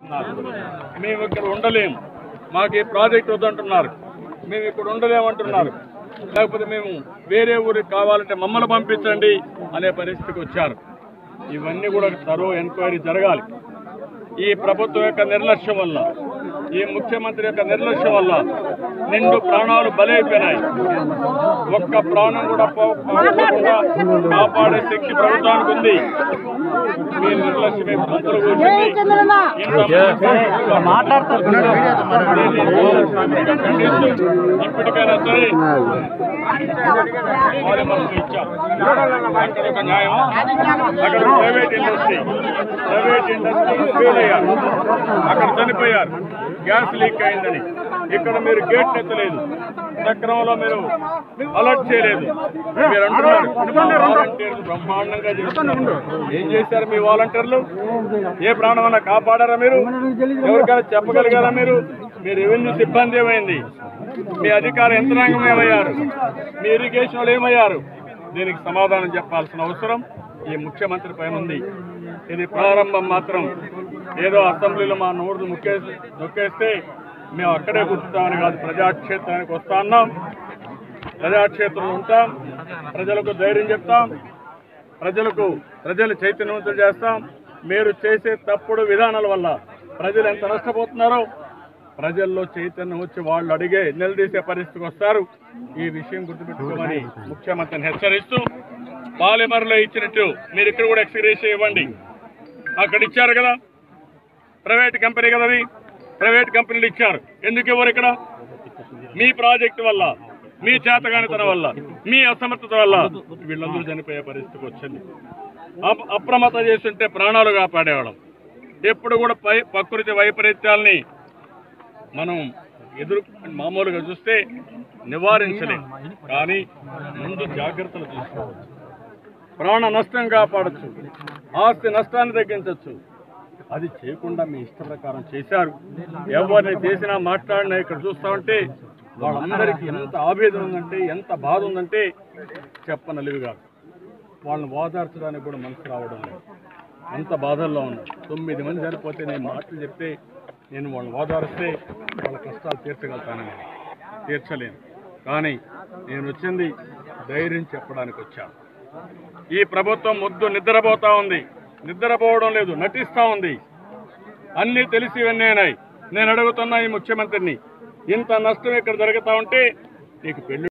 చెప్తున్నారు మేము ఇక్కడ ఉండలేము మాకు ఈ ప్రాజెక్ట్ వద్దంటున్నారు మేము ఇక్కడ ఉండలేమంటున్నారు లేకపోతే మేము వేరే ఊరికి కావాలంటే మమ్మల్ని పంపించండి అనే పరిస్థితికి వచ్చారు ఇవన్నీ కూడా తరో ఎంక్వైరీ జరగాలి ఈ ప్రభుత్వం యొక్క నిర్లక్ష్యం వల్ల ఈ ముఖ్యమంత్రి యొక్క నిర్లక్ష్యం వల్ల నిండు ప్రాణాలు బలైపోయినాయి ఒక్క ప్రాణం కూడా పో- పోకుండా కాపాడే శక్తి ప్రభుత్వానికి ఉంది మీ నిర్లక్ష్యమే పంతులు కూర్చుంది ఇప్పటికైనా సరే వారి మనసు ఇచ్చాం అక్కడ ఒక న్యాయం అక్కడ private industry private industry fail అయ్యారు అక్కడ చనిపోయారు గ్యాస్ లీక్ అయిందని ఇక్కడ మీరు గేట్ ఎత్తలేదు సక్రమంలో మీరు అలర్ట్ చేయలేదు మీరు అంటున్నారు వాలంటీర్లు బ్రహ్మాండంగా చేస్తున్నారు ఏం చేశారు మీ వాలంటీర్లు ఏ ప్రాణమన్నా కాపాడారా మీరు ఎవరికైనా చెప్పగలిగారా మీరు మీ రెవెన్యూ సిబ్బంది ఏమైంది మీ అధికార యంత్రాంగం ఏమయ్యారు మీ ఇరిగేషన్ వాళ్ళు ఏమయ్యారు దీనికి సమాధానం చెప్పాల్సిన అవసరం ఈ ముఖ్యమంత్రి పైన ఉంది ఇది ప్రారంభం మాత్రం ఏదో అసెంబ్లీలో మా నోరు ముక్కేసి నొక్కేస్తే మేము అక్కడే కూర్చుంటామని కాదు ప్రజాక్షేత్రానికి వస్తా ఉన్నాం ప్రజాక్షేత్రంలో ఉంటాం ప్రజలకు ధైర్యం చెప్తాం ప్రజలకు ప్రజలు చైతన్యవంతులు చేస్తాం మీరు చేసే తప్పుడు విధానాల వల్ల ప్రజలు ఎంత నష్టపోతున్నారో ప్రజల్లో చైతన్యం వచ్చి వాళ్ళు అడిగే నిలదీసే పరిస్థితికి వస్తారు ఈ విషయం గుర్తుపెట్టుకోమని ముఖ్యమంత్రిని హెచ్చరిస్తూ పాలిమర్లో ఇచ్చినట్టు మీరు ఇక్కడ కూడా ఎక్స్గ్రేషన్ ఇవ్వండి అక్కడ ఇచ్చారు కదా ప్రైవేట్ కంపెనీ కదా అది ప్రైవేట్ కంపెనీలు ఇచ్చారు ఎందుకు ఇవ్వరు ఇక్కడ మీ ప్రాజెక్టు వల్ల మీ చేతగానితనం వల్ల మీ అసమర్థత వల్ల వీళ్ళందరూ చనిపోయే పరిస్థితికి వచ్చింది అప్- అప్రమత్తం చేస్తుంటే ప్రాణాలు కాపాడేవాళ్ళం ఎప్పుడు కూడా పై ప్రకృతి వైపరీత్యాల్ని మనం ఎదురు మామూలుగా చూస్తే నివారించలేం కానీ ముందు జాగ్రత్తలు తీసుకోవచ్చు ప్రాణ నష్టం కాపాడచ్చు ఆస్తి నష్టాన్ని తగ్గించవచ్చు అది చేయకుండా మీ ఇష్ట ప్రకారం చేశారు ఎవరిని చేసినా మాట్లాడినా ఇక్కడ చూస్తా ఉంటే వాళ్ళందరికీ ఎంత ఆవేదన ఉందంటే ఎంత బాధ ఉందంటే చెప్పనలివి కాదు వాళ్ళని ఓదార్చడానికి కూడా మనసు రావడం లేదు అంత బాధల్లో ఉన్నారు తొమ్మిది మంది సరిపోతే నేను మాటలు చెప్తే నేను వాళ్ళని ఓదారిస్తే వాళ్ళ కష్టాలు తీర్చగలుగుతానని తీర్చలేను కానీ నేను వచ్చింది ధైర్యం చెప్పడానికి వచ్చాను ఈ ప్రభుత్వం ముద్దు నిద్రపోతా ఉంది నిద్రపోవడం లేదు నటిస్తా ఉంది అన్నీ తెలిసి ఇవన్నీ నేను అడుగుతున్నా ఈ ముఖ్యమంత్రిని ఇంత నష్టం ఇక్కడ జరుగుతా ఉంటే నీకు పెళ్లి